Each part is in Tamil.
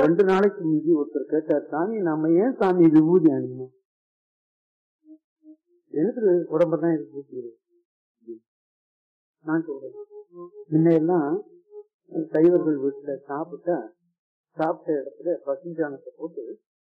ரெண்டு நாளைக்கு முந்தி ஒருத்தர் கேட்டார் சாமி நம்ம ஏன் சாமி விபூதி அணியணும் எனக்கு உடம்புதான் இது பூசிக்கிறது நான் சொல்றேன் முன்ன எல்லாம் சைவர்கள் வீட்டுல சாப்பிட்டா சாப்பிட்ட இடத்துல பசுஞ்சாணத்தை போட்டு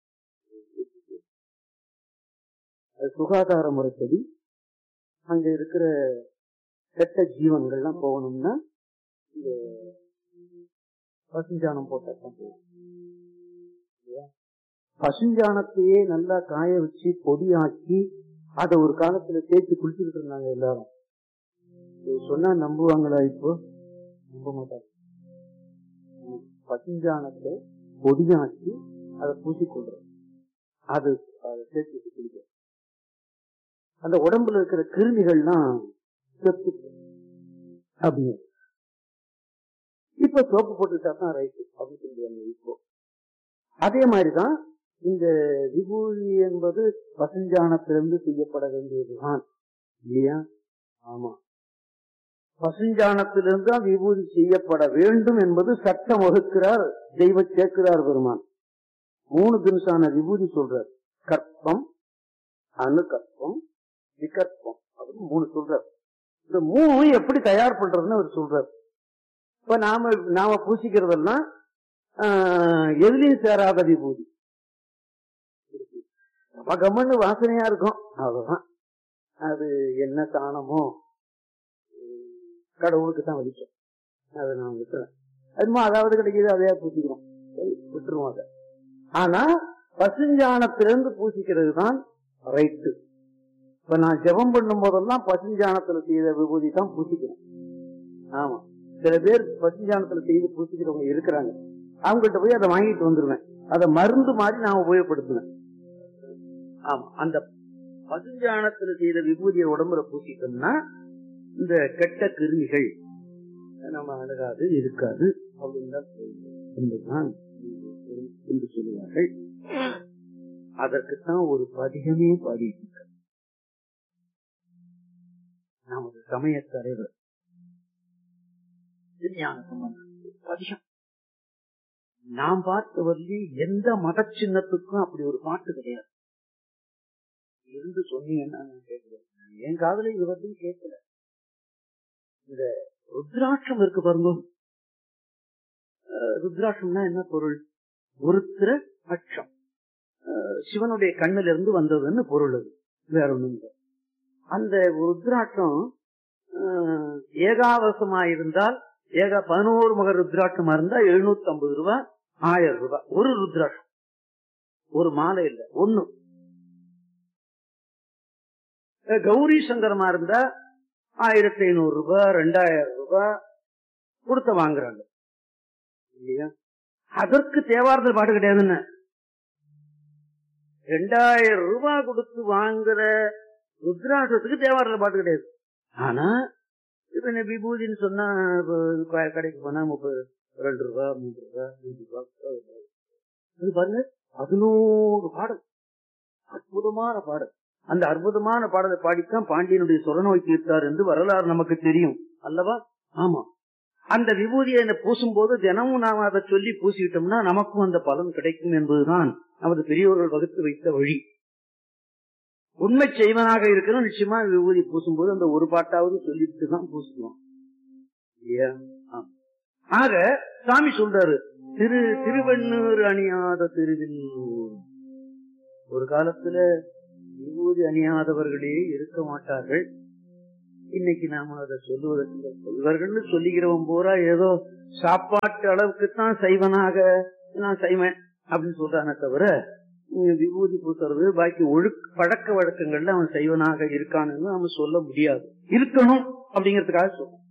அது சுகாதார முறைப்படி அங்க இருக்கிற கெட்ட ஜீவன்கள்லாம் போகணும்னா இந்த பசுஞ்சாணம் போட்டா தான் போகும் இல்லையா? பசுஞ்சாணத்தையே நல்லா காய வச்சு பொடியாக்கி அதை ஒரு காலத்துல தேய்ச்சி குளிச்சுக்கிட்டு இருந்தாங்க எல்லாரும் இது சொன்னா நம்புவாங்களா இப்போ நம்ப மாட்டாங்க ம். பசுஞ்சாணத்தை பொடியாக்கி அதை பூசிக்கொள்றது அது அதை தேய்ச்சி குளிக்க அந்த உடம்புல இருக்கிற கிருமிகள்லாம் செத்து அப்படின்னு இப்ப சோப்பு போட்டுட்டா தான் ரைட்டு அப்படின்னு சொல்லுவாங்க இப்போ அதே மாதிரிதான் இந்த விபூதி என்பது பசுஞ்சாணத்திலிருந்து செய்யப்பட வேண்டியதுதான் இல்லையா ஆமா பசுஞ்சாணத்திலிருந்து தான் விபூதி செய்யப்பட வேண்டும் என்பது சட்டம் வகுக்கிறார் தெய்வ சேர்க்கிறார் பெருமான் மூணு தினசான விபூதி சொல்றார் கற்பம் அணுகற்பம் விகற்பம் அப்படின்னு மூணு சொல்றார் இந்த மூணு எப்படி தயார் பண்றதுன்னு அவர் சொல்றார் இப்ப நாம நாம பூசிக்கிறதெல்லாம் ஆஹ், எதுலயும் சேராத விபூதி நம்ம கம்மன்னு வாசனையா இருக்கும் அவ்வளவுதான் அது என்ன தானமோ கடவுளுக்கு தான் வலிக்கும் அதை நான் விட்டுறேன் அதுமா அதாவது கிடைக்குது அதையா பூசிக்கிறோம் சரி, விட்டுருவோம் அதை ஆனா பசுஞ்சாணத்திலிருந்து பூசிக்கிறது தான் ரைட்டு இப்ப நான் ஜெபம் பண்ணும் போதெல்லாம் பசுஞ்சாணத்துல செய்த விபூதி தான் பூசிக்கிறேன் ஆமா சில பேர் பசுஞ்சாணத்துல செய்து பூசிக்கிறவங்க இருக்கிறாங்க அவங்கள்ட்ட போய் அதை வாங்கிட்டு வந்துருவேன் அதை மருந்து மாதிரி நான் உபயோகப்படுத்துவேன் ஆமா அந்த பசுஞ்சாணத்துல செய்த விபூதியை உடம்புல பூசிட்டோம்னா இந்த கெட்ட கிருமிகள் நம்ம அணுகாது இருக்காது அப்படின்னு தான் சொல்லுவோம். என்பதுதான் என்று சொல்லுவார்கள் அதற்குத்தான் ஒரு பதிகமே பாடிட்டு நமது சமய தலைவர் திருஞான சம்பந்தர் பதிகம் நாம் பார்த்த வரலையும் எந்த மத சின்னத்துக்கும் அப்படி ஒரு பாட்டு கிடையாது இருந்து சொன்னீங்கன்னா நான் கேட்கிறேன் என் காதல இது வந்து கேட்கல இந்த ருத்ராட்சம் இருக்கு பாருங்க அஹ் ருத்ராட்சம்னா என்ன பொருள் ஒருத்திர அட்சம் அஹ் சிவனுடைய கண்ணில இருந்து வந்ததுன்னு பொருள் அது வேற ஒண்ணும் இல்லை அந்த ருத்ராட்சம் அஹ், ஏகாவசமா இருந்தால் ஏகா பதினோரு மக ருத்ராட்சமா இருந்தா எழுநூத்தி ஐம்பது ரூபாய் ஆயிரம் ரூபாய் ஒரு ருத்ராட்சம் ஒரு மாலை இல்ல ஒண்ணு அஹ், கௌரி சங்கரமா இருந்தா ஆயிரத்தி ஐநூறு ரூபாய் ரெண்டாயிரம் ரூபாய் கொடுத்த வாங்குறாங்க இல்லையா அதற்கு தேவாரத்தில் பாட்டு கிடையாதுன்னு ரெண்டாயிரம் ரூபாய் கொடுத்து வாங்குற ருத்ராட்சத்துக்கு தேவாரத்தில் பாட்டு கிடையாது ஆனா இப்ப என்ன விபூதின்னு சொன்னா இப்ப க- கடைக்கு போனா முப்பது ரெண்டு ரூபா மூன்று ரூபா அஞ்சு ரூபா பத்து ரூபா. அது பாருங்க பதினோரு பாடல் அற்புதமான பாடல் அந்த அற்புதமான பாடலை பாடித்தான் பாண்டியனுடைய சொரநோய் தீர்த்தார் என்று வரலாறு நமக்கு தெரியும் அல்லவா ஆமா அந்த விபூதியை என்ன பூசும் போது தினமும் நாம அதை சொல்லி பூசிவிட்டோம்னா நமக்கும் அந்த பலன் கிடைக்கும் என்பதுதான் நமது பெரியோர்கள் வகுத்து வைத்த வழி உண்மை செய்வனாக இருக்கிறோம் நிச்சயமா விபூதி பூசும் போது அந்த ஒரு பாட்டாவது சொல்லிட்டு தான் பூசுவோம் இல்லையா ஆம். ஆக சாமி சொல்றாரு திரு திருவெண்ணூர் அணியாத திருவில்லூர் ஒரு காலத்துல விபூதி அணியாதவர்களே இருக்க மாட்டார்கள் இன்னைக்கு நாம அதை சொல்லுவதற்கு சொல்வர்கள் சொல்லுகிறவன் பூரா ஏதோ சாப்பாட்டு அளவுக்கு தான் சைவனாக நான் சைவன் அப்படின்னு சொல்றானே தவிர இங்க விபூதி பூசுறது பாக்கி ஒழுக்க பழக்க வழக்கங்கள்ல அவன் சைவனாக இருக்கான்னு நாம சொல்ல முடியாது இருக்கணும் அப்படிங்கறதுக்காக சொல்றோம்